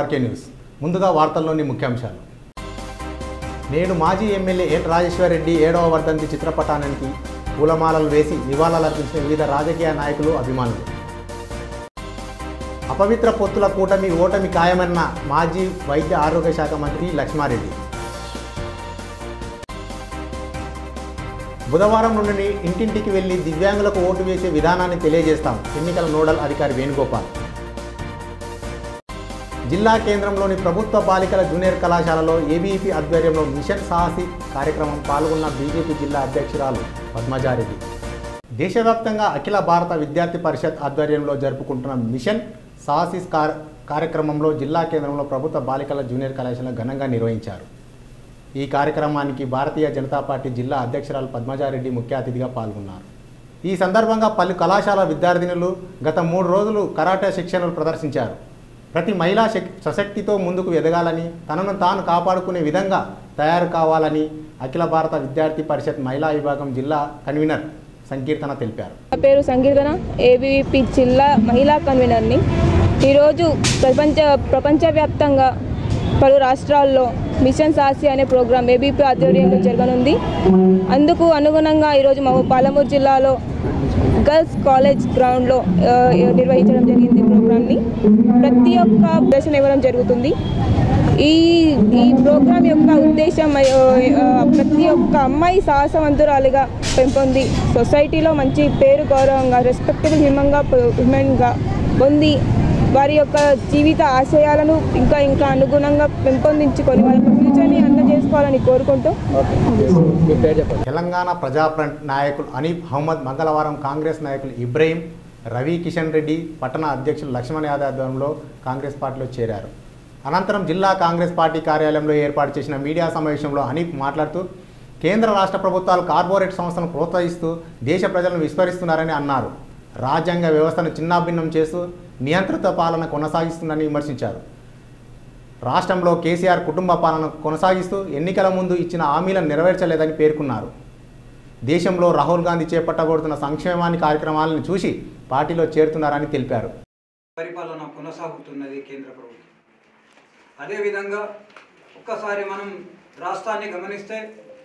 RK news ముందుగా వార్తల్లోని ముఖ్యాంశాలు నేడు మాజీ ఎమ్మెల్యే ఎన్ రాజేశ్వర్ రెడ్డి ఏడవ వర్ధంతి చిత్రపటానికి పూలమాలలు వేసి నివాళులర్పించిన వివిధ రాజకీయ నాయకులు అభిమానులు అపవిత్ర పొత్తుల కూటమి ఓటమి ఖాయమన్న మాజీ వైద్య ఆరోగ్య శాఖ మంత్రి లక్ష్మారెడ్డి బుధవారం నుండి ఇంటింటికి వెళ్లి దివ్యాంగులకు ఓటు వేసే విధానాన్ని తెలియజేస్తాం ఎన్నికల నోడల్ అధికారి వేణుగోపాల్ జిల్లా కేంద్రంలోని ప్రభుత్వ బాలికల జూనియర్ కళాశాలలో ఏబీఈపీ ఆధ్వర్యంలో మిషన్ సాహసి కార్యక్రమం పాల్గొన్న బీజేపీ జిల్లా అధ్యక్షురాలు పద్మజారెడ్డి దేశవ్యాప్తంగా అఖిల భారత విద్యార్థి పరిషత్ ఆధ్వర్యంలో జరుపుకుంటున్న మిషన్ సాహసిస్ కార్ కార్యక్రమంలో జిల్లా కేంద్రంలో ప్రభుత్వ బాలికల జూనియర్ కళాశాల ఘనంగా నిర్వహించారు ఈ కార్యక్రమానికి భారతీయ జనతా పార్టీ జిల్లా అధ్యక్షురాలు పద్మజారెడ్డి ముఖ్య అతిథిగా పాల్గొన్నారు ఈ సందర్భంగా పలు కళాశాల విద్యార్థినులు గత మూడు రోజులు కరాటే శిక్షణలు ప్రదర్శించారు ప్రతి మహిళా శక్ సశక్తితో ముందుకు ఎదగాలని తనను తాను కాపాడుకునే విధంగా తయారు కావాలని అఖిల భారత విద్యార్థి పరిషత్ మహిళా విభాగం జిల్లా కన్వీనర్ సంకీర్తన తెలిపారు నా పేరు సంకీర్తన ఏబీవీపీ జిల్లా మహిళా కన్వీనర్ని ఈరోజు ప్రపంచ ప్రపంచవ్యాప్తంగా పలు రాష్ట్రాల్లో మిషన్ సాసి అనే ప్రోగ్రాం ఏబీపీ ఆధ్వర్యంలో జరగనుంది అందుకు అనుగుణంగా ఈరోజు మా పాలమూరు జిల్లాలో గర్ల్స్ కాలేజ్ గ్రౌండ్లో ఆ, నిర్వహించడం జరిగింది ఈ ప్రోగ్రామ్ని ప్రతి ఒక్క ప్రదర్శన ఇవ్వడం జరుగుతుంది ఈ ఈ ప్రోగ్రాం యొక్క ఉద్దేశం ఆ, ఆ, ప్రతి ఒక్క అమ్మాయి సాహసవంతురాలుగా పెంపొంది సొసైటీలో మంచి పేరు గౌరవంగా రెస్పెక్టబుల్ హ్యూమన్గా హ్యూమన్గా పొంది వారి యొక్క జీవిత ఆశయాలను ఇంకా ఇంకా అనుగుణంగా పెంపొందించుకొని వాళ్ళ ఫ్యూచర్ని అందజేసుకోవాలని కోరుకుంటూ తెలంగాణ ప్రజా ఫ్రంట్ నాయకులు అనీఫ్ అహ్మద్ మంగళవారం కాంగ్రెస్ నాయకులు ఇబ్రహీం రవి కిషన్ రెడ్డి పట్టణ అధ్యక్షులు లక్ష్మణ్ యాదవ్ ఆధ్వర్యంలో కాంగ్రెస్ పార్టీలో చేరారు అనంతరం జిల్లా కాంగ్రెస్ పార్టీ కార్యాలయంలో ఏర్పాటు చేసిన మీడియా సమావేశంలో అనీఫ్ మాట్లాడుతూ కేంద్ర రాష్ట్ర ప్రభుత్వాలు కార్పొరేట్ సంస్థలను ప్రోత్సహిస్తూ దేశ ప్రజలను విస్మరిస్తున్నారని అన్నారు రాజ్యాంగ వ్యవస్థను చిన్నాభిన్నం చేస్తూ నియంత్రిత పాలన కొనసాగిస్తుందని విమర్శించారు రాష్ట్రంలో కేసీఆర్ కుటుంబ పాలన కొనసాగిస్తూ ఎన్నికల ముందు ఇచ్చిన హామీలను నెరవేర్చలేదని పేర్కొన్నారు దేశంలో రాహుల్ గాంధీ చేపట్టబడుతున్న సంక్షేమాన్ని కార్యక్రమాలను చూసి పార్టీలో చేరుతున్నారని తెలిపారు పరిపాలన కొనసాగుతున్నది కేంద్ర ప్రభుత్వం అదేవిధంగా ఒక్కసారి మనం రాష్ట్రాన్ని గమనిస్తే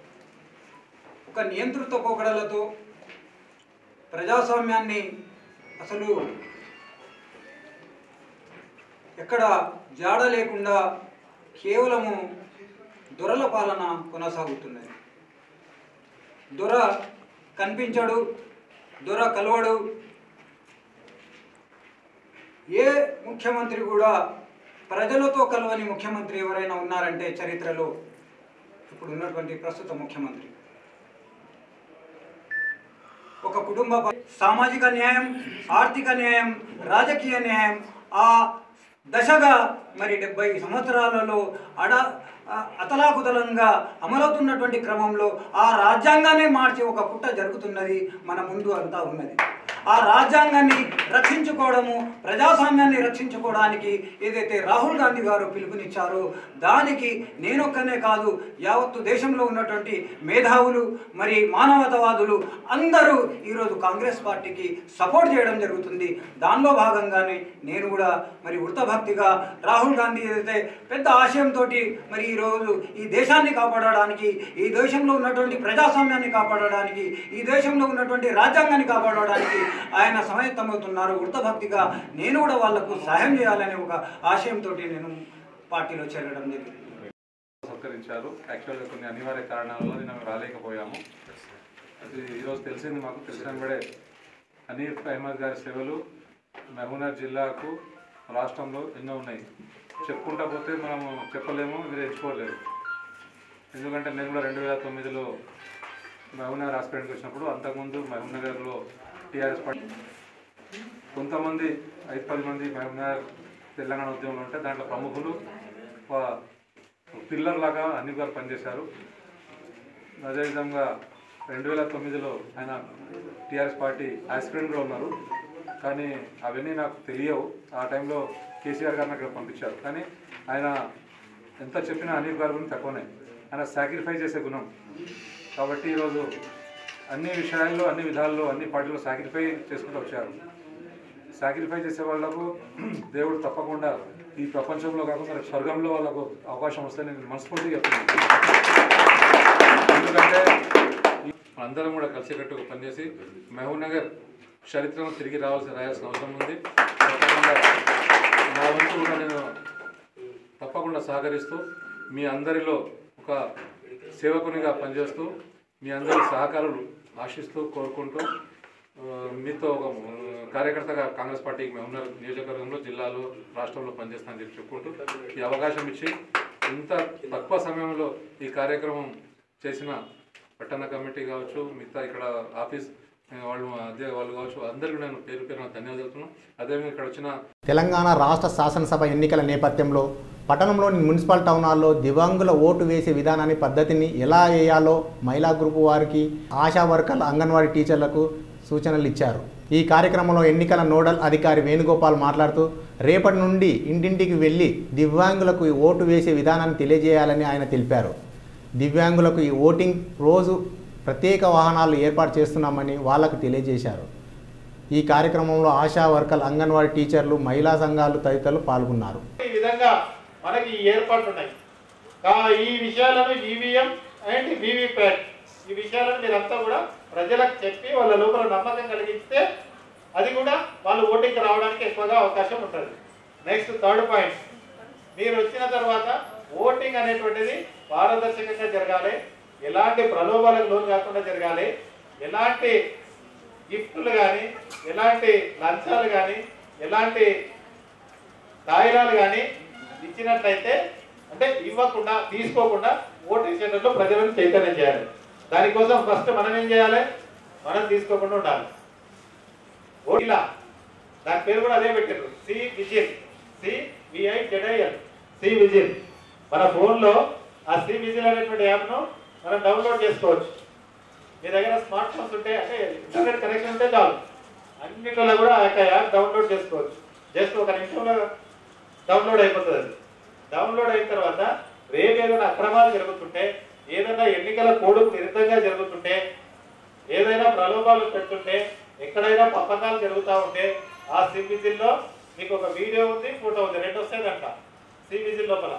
ఒక నియంతృత్వ పోకడలతో ప్రజాస్వామ్యాన్ని అసలు ఎక్కడ జాడ లేకుండా కేవలము దొరల పాలన కొనసాగుతున్నది దొర కనిపించడు దొర కలవడు ఏ ముఖ్యమంత్రి కూడా ప్రజలతో కలవని ముఖ్యమంత్రి ఎవరైనా ఉన్నారంటే చరిత్రలో ఇప్పుడు ఉన్నటువంటి ప్రస్తుత ముఖ్యమంత్రి ఒక కుటుంబ ప- సామాజిక న్యాయం ఆర్థిక న్యాయం రాజకీయ న్యాయం ఆ దశగా మరి డెబ్బై సంవత్సరాలలో అడ ఆ, అతలాకుతలంగా అమలవుతున్నటువంటి క్రమంలో ఆ రాజ్యాంగాన్ని మార్చి ఒక పుట్ట జరుగుతున్నది మన ముందు అంతా ఉన్నది ఆ రాజ్యాంగాన్ని రక్షించుకోవడము ప్రజాస్వామ్యాన్ని రక్షించుకోవడానికి ఏదైతే రాహుల్ గాంధీ గారు పిలుపునిచ్చారో దానికి నేనొక్కనే కాదు యావత్తు దేశంలో ఉన్నటువంటి మేధావులు మరి మానవతావాదులు అందరూ ఈరోజు కాంగ్రెస్ పార్టీకి సపోర్ట్ చేయడం జరుగుతుంది దానిలో భాగంగానే నేను కూడా మరి వృత్తభక్తిగా రాహుల్ గాంధీ ఏదైతే పెద్ద ఆశయంతో మరి ఈరోజు ఈ దేశాన్ని కాపాడడానికి ఈ దేశంలో ఉన్నటువంటి ప్రజాస్వామ్యాన్ని కాపాడడానికి ఈ దేశంలో ఉన్నటువంటి రాజ్యాంగాన్ని కాపాడడానికి ఆయన సమయత్తమవుతున్నారు వృత్తభక్తిగా నేను కూడా వాళ్లకు సహాయం చేయాలనే ఒక ఆశయంతో నేను పార్టీలో చేరడం జరిగింది సత్కరించారు యాక్చువల్గా కొన్ని అనివార్య కారణాల వల్ల నిన్న మేము రాలేకపోయాము అది ఈరోజు తెలిసింది మాకు తెలిసిన వెంబడే అనీఫ్ అహ్మద్ గారి సేవలు మహబూబ్నగర్ జిల్లాకు రాష్ట్రంలో ఎన్నో ఉన్నాయి చెప్పుకుంటా పోతే మనము చెప్పలేము మీరు ఎంచుకోలేరు ఎందుకంటే నేను కూడా రెండు వేల తొమ్మిదిలో మహబూబ్నగర్ హాస్పిటల్కి వచ్చినప్పుడు అంతకుముందు మహబూబ్నగర్లో టీఆర్ఎస్ పార్టీ కొంతమంది ఐదు పది మంది మహబూబ్నగర్ తెలంగాణ ఉద్యమంలో ఉంటే దాంట్లో ప్రముఖులు ఒక పిల్లర్ లాగా అన్ని గారు పనిచేశారు అదేవిధంగా రెండు వేల తొమ్మిదిలో ఆయన టీఆర్ఎస్ పార్టీ ఆస్పిరెంట్గా ఉన్నారు కానీ అవన్నీ నాకు తెలియవు ఆ టైంలో కేసీఆర్ గారిని అక్కడ పంపించారు కానీ ఆయన ఎంత చెప్పినా అనిల్ గారి గురించి తక్కువనే ఆయన సాక్రిఫైస్ చేసే గుణం కాబట్టి ఈరోజు అన్ని విషయాల్లో అన్ని విధాల్లో అన్ని పార్టీలో సాక్రిఫై చేసుకుంటూ వచ్చారు సాక్రిఫై చేసే వాళ్ళకు దేవుడు తప్పకుండా ఈ ప్రపంచంలో కాకుండా రేపు స్వర్గంలో వాళ్ళకు అవకాశం వస్తే నేను మనస్ఫూర్తిగా చెప్తున్నాను ఎందుకంటే అందరం కూడా కలిసికట్టుగా పనిచేసి మహబూబ్ నగర్ చరిత్రను తిరిగి రావాల్సి రాయాల్సిన అవసరం ఉంది తప్పకుండా నా వంతు కూడా నేను తప్పకుండా సహకరిస్తూ మీ అందరిలో ఒక సేవకునిగా పనిచేస్తూ మీ అందరి సహకారాలు ఆశిస్తూ కోరుకుంటూ ఆ, మీతో ఒక ఆ, కార్యకర్తగా కాంగ్రెస్ పార్టీకి మహబూబ్నగర్ నియోజకవర్గంలో జిల్లాలో రాష్ట్రంలో పనిచేస్తానని చెప్పి చెప్పుకుంటూ ఈ అవకాశం ఇచ్చి ఇంత తక్కువ సమయంలో ఈ కార్యక్రమం చేసిన పట్టణ కమిటీ కావచ్చు మిగతా ఇక్కడ ఆఫీస్ ఆ, వాళ్ళు అదే వాళ్ళు కావచ్చు అందరికీ నేను పేరు పేరున ధన్యవాదాలు చెప్తున్నాను అదేవిధంగా ఇక్కడ వచ్చిన తెలంగాణ రాష్ట్ర శాసనసభ ఎన్నికల నేపథ్యంలో పట్టణంలోని మున్సిపల్ టౌన్ హాల్లో దివ్యాంగుల ఓటు వేసే విధానాన్ని పద్ధతిని ఎలా వేయాలో మహిళా గ్రూపు వారికి ఆశా వర్కర్ల అంగన్వాడీ టీచర్లకు సూచనలు ఇచ్చారు ఈ కార్యక్రమంలో ఎన్నికల నోడల్ అధికారి వేణుగోపాల్ మాట్లాడుతూ రేపటి నుండి ఇంటింటికి వెళ్ళి దివ్యాంగులకు ఈ ఓటు వేసే విధానాన్ని తెలియజేయాలని ఆయన తెలిపారు దివ్యాంగులకు ఈ ఓటింగ్ రోజు ప్రత్యేక వాహనాలు ఏర్పాటు చేస్తున్నామని వాళ్ళకు తెలియజేశారు ఈ కార్యక్రమంలో ఆశా వర్కర్లు అంగన్వాడీ టీచర్లు మహిళా సంఘాలు తదితరులు పాల్గొన్నారు ఈ విధంగా మనకి ఈ ఏర్పాట్లు ఉన్నాయి కా- ఈ విషయాలను ఈవీఎం అండ్ వీవీప్యాట్ ఈ విషయాలను మీరంతా కూడా ప్రజలకు చెప్పి వాళ్ళ లోపల నమ్మకం కలిగిస్తే అది కూడా వాళ్ళు ఓటింగ్కి రావడానికి ఎక్కువగా అవకాశం ఉంటుంది నెక్స్ట్ థర్డ్ పాయింట్ మీరు వచ్చిన తర్వాత ఓటింగ్ అనేటువంటిది పారదర్శకంగా జరగాలి ఎలాంటి ప్రలోభాలకు లోను కాకుండా జరగాలి ఎలాంటి గిఫ్ట్లు కానీ ఎలాంటి లంచాలు కానీ ఎలాంటి కాగితాలు కానీ ఇచ్చినట్లయితే అంటే ఇవ్వకుండా తీసుకోకుండా ఓటింగ్ సెంటర్లో ప్రజలను చైతన్యం చేయాలి దానికోసం ఫస్ట్ మనం ఏం చేయాలి మనం తీసుకోకుండా ఉండాలి ఓటిలా దాని పేరు కూడా అదే పెట్టారు C vigil C V I Z I L C vigil మన ఫోన్లో ఆ సి విజిల్ అనేటువంటి యాప్ను మనం డౌన్లోడ్ చేసుకోవచ్చు మీ దగ్గర స్మార్ట్ ఫోన్స్ ఉంటే అంటే ఇంటర్నెట్ కనెక్షన్ ఉంటే చాలు అన్నిటిలో కూడా ఆ యొక్క యాప్ డౌన్లోడ్ చేసుకోవచ్చు జస్ట్ ఒక నిమిషంలో డౌన్లోడ్ అయిపోతుంది అది డౌన్లోడ్ అయిన తర్వాత రేపు ఏదైనా అక్రమాలు జరుగుతుంటే ఏదైనా ఎన్నికల కోడుకు విరుద్ధంగా జరుగుతుంటే ఏదైనా ప్రలోభాలు పెడుతుంటే ఎక్కడైనా పంపకాలు జరుగుతూ ఉంటే ఆ సిమ్ విజిల్లో మీకు ఒక వీడియో ఉంది ఫోటో ఉంది రెండు వస్తాయంట సిమ్ విజిల్ లోపల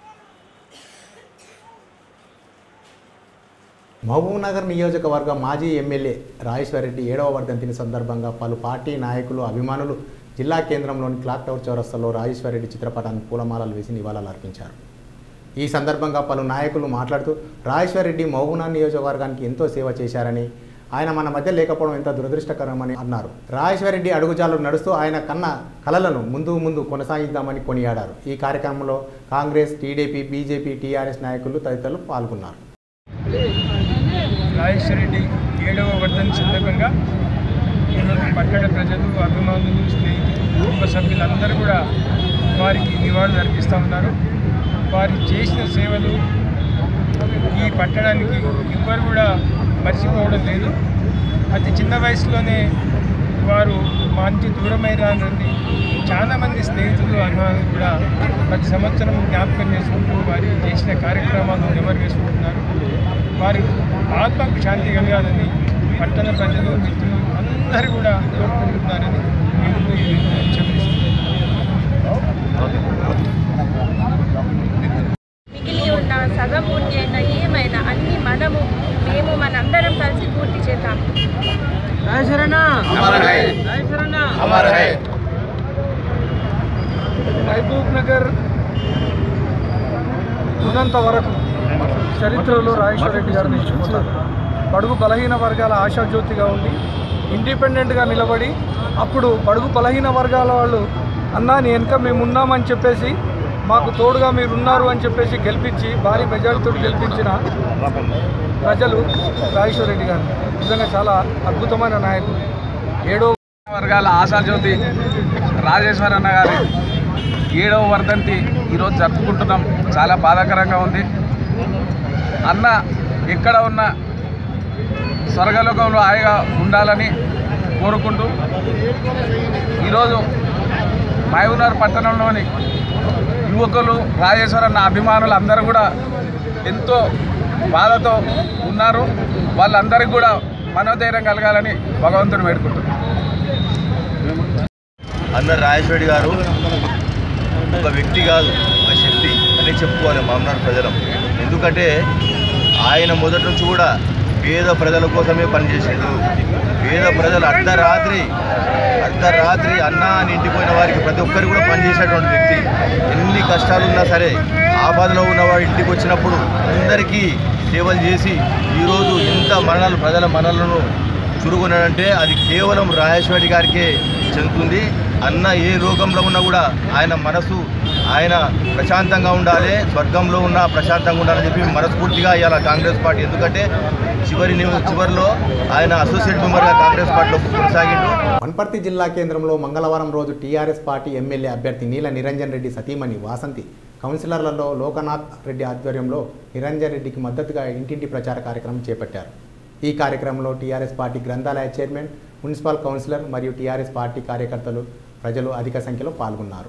మహబూబ్నగర్ నియోజకవర్గ మాజీ ఎమ్మెల్యే రాజేశ్వరరెడ్డి ఏడవ వర్ధంతిని సందర్భంగా పలు పార్టీ నాయకులు అభిమానులు జిల్లా కేంద్రంలోని క్లాక్ టవర్ చౌరస్తాలో రాజేశ్వరరెడ్డి చిత్రపటానికి పూలమాలలు వేసి నివాళులు అర్పించారు ఈ సందర్భంగా పలు నాయకులు మాట్లాడుతూ రాజేశ్వరరెడ్డి మహబూబ్నగర్ నియోజకవర్గానికి ఎంతో సేవ చేశారని ఆయన మన మధ్య లేకపోవడం ఎంత దురదృష్టకరమని అన్నారు రాజేశ్వరరెడ్డి అడుగుజాలు నడుస్తూ ఆయన కన్న కలలను ముందు ముందు కొనసాగిద్దామని కొనియాడారు ఈ కార్యక్రమంలో కాంగ్రెస్ టీడీపీ బీజేపీ టీఆర్ఎస్ నాయకులు తదితరులు పాల్గొన్నారు రాజేశ్వరరెడ్డి ఏడవ వర్ధన్ సందర్భంగా ఈరోజు పట్టణ ప్రజలు అభిమానులు స్నేహితులు కుటుంబ సభ్యులందరూ కూడా వారికి నివాళులు అర్పిస్తూ ఉన్నారు వారు చేసిన సేవలు ఈ పట్టణానికి ఎవ్వరు కూడా మర్చిపోవడం లేదు అతి చిన్న వయసులోనే వారు మంచి దూరమైనటువంటి చాలా మంది స్నేహితులు అభిమానులు కూడా ప్రతి సంవత్సరం జ్ఞాపకం చేసుకుంటూ వారి చేసిన కార్యక్రమాలను నెమరు వేసుకుంటున్నారు వారి ఆత్మకు శాంతి కలగాలని పట్టణ ప్రజలు మిత్రులు అందరూ కూడా కోరుకుంటున్నారని మేము మిగిలి ఉన్న సగం పూర్తి అయిన ఏమైనా అన్ని మనము మేము మనందరం కలిసి పూర్తి చేద్దాం మహబూబ్ నగర్ ఉన్నంత వరకు చరిత్రలో రాజేశ్వర రెడ్డి గారు నిలిచిపోతారు బడుగు బలహీన వర్గాల ఆశాజ్యోతిగా ఉండి ఇండిపెండెంట్గా నిలబడి అప్పుడు బడుగు బలహీన వర్గాల వాళ్ళు అన్నా నీ వెనక మేము ఉన్నామని చెప్పేసి మాకు తోడుగా మీరు ఉన్నారు అని చెప్పేసి గెలిపించి భారీ మెజారిటీతో గెలిపించిన ప్రజలు రాజేశ్వర రెడ్డి గారు నిజంగా చాలా అద్భుతమైన నాయకుడు ఏడో వర్గాల ఆశాజ్యోతి రాజేశ్వర అన్న గారి ఏడవ వర్ధంతి ఈరోజు జరుపుకుంటున్నాం చాలా బాధాకరంగా ఉంది అన్న ఎక్కడ ఉన్న స్వర్గలోకంలో హాయిగా ఉండాలని కోరుకుంటూ ఈరోజు మహబూబ్నగర్ పట్టణంలోని యువకులు రాజేశ్వర అన్న అభిమానులు అందరూ కూడా ఎంతో బాధతో ఉన్నారు వాళ్ళందరికీ కూడా మనోధైర్యం కలగాలని భగవంతుని వేడుకుంటున్నాం అందరు రాజేశ్వరి గారు ఒక వ్యక్తి కాదు ఒక శక్తి అని చెప్పుకోవాలి మామనాడు ప్రజలం ఎందుకంటే ఆయన మొదటి నుంచి కూడా పేద ప్రజల కోసమే పనిచేసిండు పేద ప్రజలు అర్ధరాత్రి అర్ధరాత్రి అన్న అని ఇంటికి పోయిన వారికి ప్రతి ఒక్కరు కూడా పనిచేసేటువంటి వ్యక్తి ఎన్ని కష్టాలు ఉన్నా సరే ఆపదలో ఉన్నవాడు ఇంటికి వచ్చినప్పుడు అందరికీ సేవలు చేసి ఈరోజు ఎంత మరణాలు ప్రజల మరణాలను చురుగున్నాడంటే అది కేవలం రాజేశ్వరి గారికే చెందుతుంది అన్న ఏ లోకంలో ఉన్నా కూడా ఆయన మనసు ఆయన ప్రశాంతంగా ఉండాలి స్వర్గంలో ఉన్న ప్రశాంతంగా ఉండాలని చెప్పి మనస్ఫూర్తిగా ఇవాళ కాంగ్రెస్ పార్టీ ఎందుకంటే చివరి నిమి- చివరిలో ఆయన అసోసియేట్ మెంబర్గా కాంగ్రెస్ పార్టీలో కొనసాగిండు వనపర్తి జిల్లా కేంద్రంలో మంగళవారం రోజు టీఆర్ఎస్ పార్టీ ఎమ్మెల్యే అభ్యర్థి నీల నిరంజన్ రెడ్డి సతీమణి వాసంతి కౌన్సిలర్లలో లోకనాథ్ రెడ్డి ఆధ్వర్యంలో నిరంజన్ రెడ్డికి మద్దతుగా ఇంటింటి ప్రచార కార్యక్రమం చేపట్టారు ఈ కార్యక్రమంలో టీఆర్ఎస్ పార్టీ గ్రంథాలయ చైర్మన్ మున్సిపల్ కౌన్సిలర్ మరియు టీఆర్ఎస్ పార్టీ కార్యకర్తలు ప్రజలు అధిక సంఖ్యలో పాల్గొన్నారు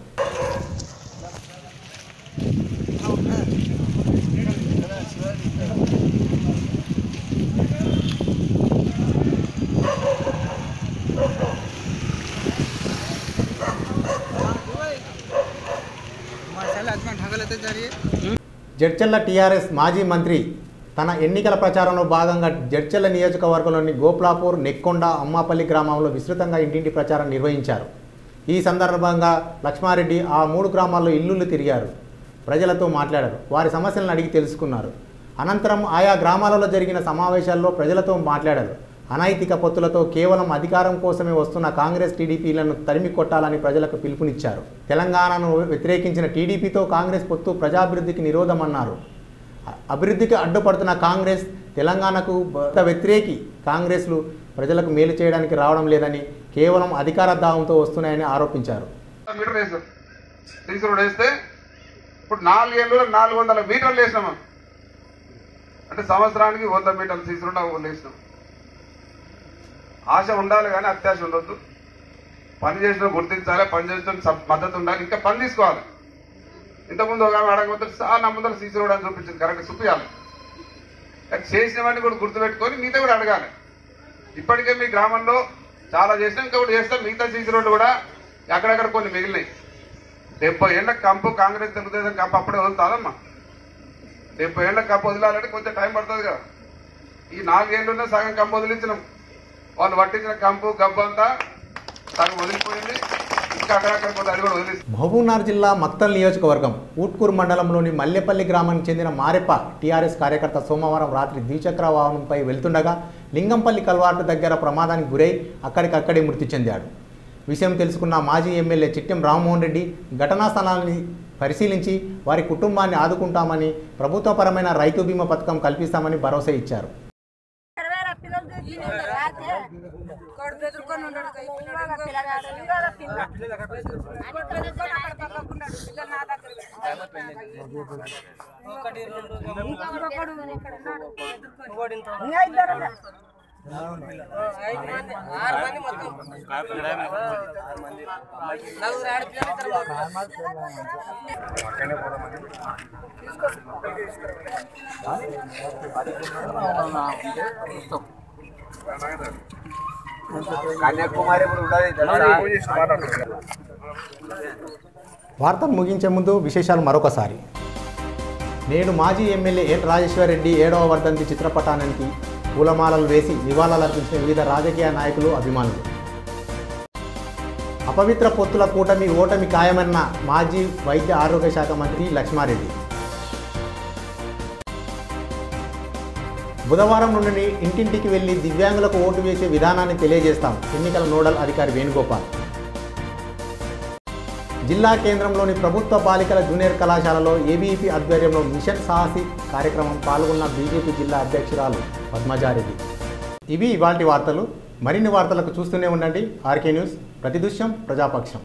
జడ్చల్ల టీఆర్ఎస్ మాజీ మంత్రి తన ఎన్నికల ప్రచారంలో భాగంగా జడ్చల్ల నియోజకవర్గంలోని గోప్లాపూర్ నెక్కొండ అమ్మాపల్లి గ్రామంలో విస్తృతంగా ఇంటింటి ప్రచారం నిర్వహించారు ఈ సందర్భంగా లక్ష్మారెడ్డి ఆ మూడు గ్రామాల్లో ఇల్లులు తిరిగారు ప్రజలతో మాట్లాడారు వారి సమస్యలను అడిగి తెలుసుకున్నారు అనంతరం ఆయా గ్రామాలలో జరిగిన సమావేశాల్లో ప్రజలతో మాట్లాడారు అనైతిక పొత్తులతో కేవలం అధికారం కోసమే వస్తున్న కాంగ్రెస్ టీడీపీలను తరిమి కొట్టాలని ప్రజలకు పిలుపునిచ్చారు తెలంగాణను వ్యతిరేకించిన టీడీపీతో కాంగ్రెస్ పొత్తు ప్రజాభివృద్ధికి నిరోధమన్నారు అ- అభివృద్ధికి అడ్డుపడుతున్న కాంగ్రెస్ తెలంగాణకు భర్త వ్యతిరేకి కాంగ్రెస్లు ప్రజలకు మేలు చేయడానికి రావడం లేదని కేవలం అధికార దావంతో వస్తున్నాయని ఆరోపించారు మీటర్ వేసాం సీసీ రోడ్ వేస్తే ఇప్పుడు నాలుగేళ్ళు నాలుగు వందల మీటర్లు వేసినాం అంటే సంవత్సరానికి వంద మీటర్లు సీసీ రోడ్ వేసినాం ఆశ ఉండాలి కానీ అత్యాశ ఉండొద్దు పని చేసిన గుర్తించాలి పని చేసిన సబ్- మద్దతు ఉండాలి ఇంకా పని తీసుకోవాలి ఇంతకుముందు ఒక ఆమె అడగకపోతే సార్ నా ముందర సీసీ రోడ్ అని చూపించింది కరెక్ట్ చూపించాలి కానీ చేసినవన్నీ కూడా గుర్తుపెట్టుకొని మిగతా కూడా అడగాలి ఇప్పటికే మీ గ్రామంలో చాలా చేసినా ఇంకా కూడా చేస్తాం మిగతా సీసీ రోడ్లు కూడా ఎక్కడెక్కడ కొన్ని మిగిలినాయి డెబ్బై ఏళ్ళ కంపు కాంగ్రెస్ తెలుగుదేశం కంపు అప్పుడే వదులుతాదమ్మా డెబ్బై ఏళ్ళ కంపు వదిలాలంటే కొంచెం టైం పడుతుంది కదా ఈ నాలుగేళ్లున్న సగం కంపు వదిలించినాం వాళ్ళు పట్టించిన కంపు గబ్బు అంతా సగం వదిలిపోయింది ఇంకా అక్కడక్కడ కొంత అది కూడా వదిలి మహబూబ్నగర్ జిల్లా మక్తల్ నియోజకవర్గం ఊట్కూరు మండలంలోని మల్లెపల్లి గ్రామానికి చెందిన మారెప్ప టీఆర్ఎస్ కార్యకర్త సోమవారం రాత్రి ద్విచక్ర వాహనంపై వెళ్తుండగా లింగంపల్లి కల్వాటు దగ్గర ప్రమాదానికి గురై అక్కడికక్కడే మృతి చెందాడు విషయం తెలుసుకున్న మాజీ ఎమ్మెల్యే చిట్టెం రామ్మోహన్ రెడ్డి ఘటనా స్థలాన్ని పరిశీలించి వారి కుటుంబాన్ని ఆదుకుంటామని ప్రభుత్వపరమైన రైతు బీమా పథకం కల్పిస్తామని భరోసా ఇచ్చారు వార్తలు ముగించే ముందు విశేషాలు మరొకసారి నేడు మాజీ ఎమ్మెల్యే ఎన్ రాజేశ్వర్ రెడ్డి ఏడవ వర్ధంతి చిత్రపటానికి పూలమాలలు వేసి నివాళులర్పించిన వివిధ రాజకీయ నాయకులు అభిమానులు అపవిత్ర పొత్తుల కూటమి ఓటమి ఖాయమన్న మాజీ వైద్య ఆరోగ్య శాఖ మంత్రి లక్ష్మారెడ్డి బుధవారం నుండి ఇంటింటికి వెళ్లి దివ్యాంగులకు ఓటు వేసే విధానాన్ని తెలియజేస్తాం ఎన్నికల నోడల్ అధికారి వేణుగోపాల్ జిల్లా కేంద్రంలోని ప్రభుత్వ బాలికల జూనియర్ కళాశాలలో ఏబీఈపీ ఆధ్వర్యంలో మిషన్ సాహసి కార్యక్రమం పాల్గొన్న బీజేపీ జిల్లా అధ్యక్షురాలు పద్మజారెడ్డి ఇవి ఇవాల్టి వార్తలు మరిన్ని వార్తలకు చూస్తూనే ఉండండి ఆర్కే న్యూస్ ప్రతిదృశ్యం ప్రజాపక్షం